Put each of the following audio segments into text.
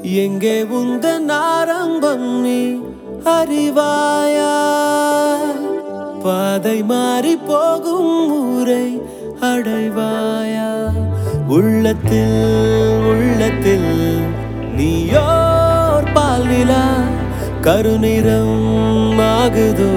எங்கே உந்தன் ஆரம்பம் நீ அறிவாயா பாதை மாறி போகும் ஊரை அடைவாயா உள்ளத்தில் உள்ளத்தில் நீயோர் பால் நிலா கருநிறம் ஆகுதோ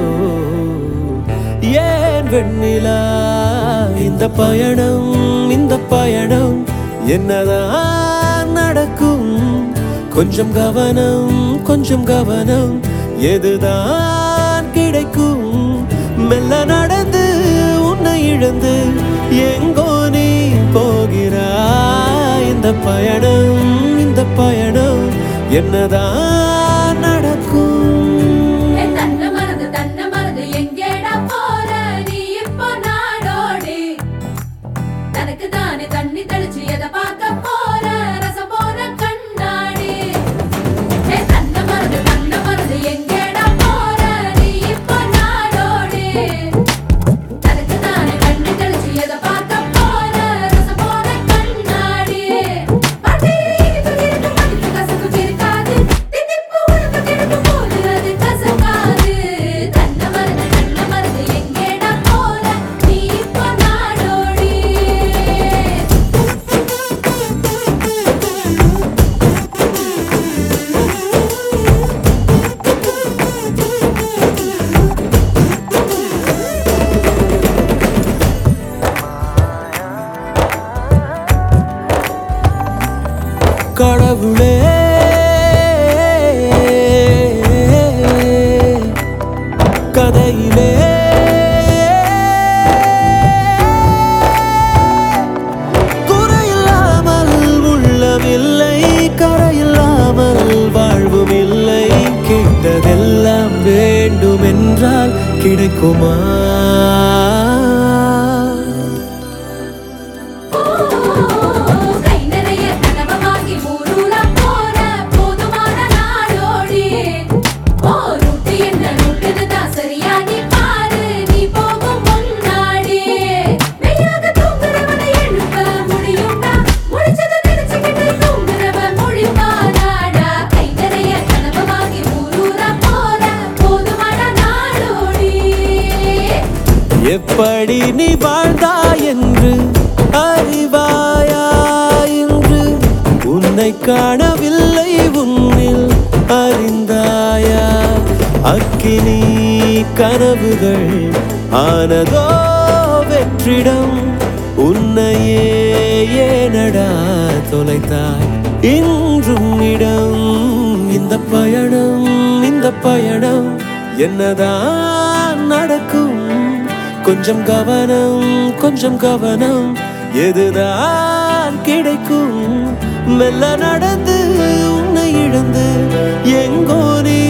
ஏன் வெண்ணிலா இந்த பயணம் இந்த பயணம் என்னதான் நடக்கும் கொஞ்சம் கவனம் கொஞ்சம் கவனம் எதுதான் கிடைக்கும் மெல்ல நடந்து உன்னை இழந்து எங்கோ நீ போகிறாய் இந்த பயணம் இந்த பயணம் என்னதான் நடக்கும் என் தன்னை மறந்து தன்னை மறந்து எங்கேடா போற நீ இப்போ நாடோடி தனக்கு தானே தண்ணி தெளிச்சு எதை பார்க்க போற ரசம் போற கண்ணாடி என் தன்னை மறந்து தன்னை மறந்து எங்கேடா போற நீ இப்போ நாடோடி தனக்கு தானே தண்ணி தெளிச்சு எதை பார்க்க போற ரசம் போற கண்ணாடி பாட்டி இனிப்பு இருக்கு மடிப்பு கசப்பு இருக்காது தித்திப்பு உனக்கு கிழக்கு போது அது கசக்காது தன்னை மறந்து தன்னை மறந்து எங்கேடா போற நீ இப்போ நாடோடி கடவுளே கதையிலே குறையில்லாமல் உள்ளமில்லை கரையில்லாமல் வாழ்வும் இல்லை கேட்டதெல்லாம் வேண்டும் என்றால் கிடைக்குமா கை நிறைய கனவு வாங்கி ஊரூரா போற போதுமான நாடோடி ஓ ரூட்டு என்ன ரூட்டுன்னு தான் சரியா நீ பாரு நீ போகும் முன்னாடி மெய்யாக தூங்குறவனை எழுப்ப முடியும்டா முடிச்சதை நினைச்சுக்கிட்டு தூங்குறவன் முழிப்பானாடா கை நிறைய கனவு வாங்கி ஊரூரா போற போதுமான நாடோடி எப்படி நீ வாழ்ந்தாய் என்று அறிவாயா என்று உன்னை காணவில்லை உன்னில் அறிந்தாயா அக்கினி கனவுகள் ஆனதோ வெற்றிடம் உன்னையே ஏனடா தொலைத்தாய் இன்றும் இடம் இந்த பயணம் இந்த பயணம் என்னதான் நடக்கும் கொஞ்சம் கவனம் கொஞ்சம் கவனம் எதுதான் கிடைக்கும் மெல்ல நடந்து உன்னை இழந்து எங்கோ நீ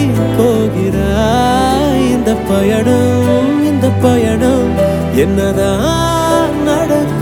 போகிறாய் இந்த பயணம் இந்த பயணம் என்னதான் நடக்கும்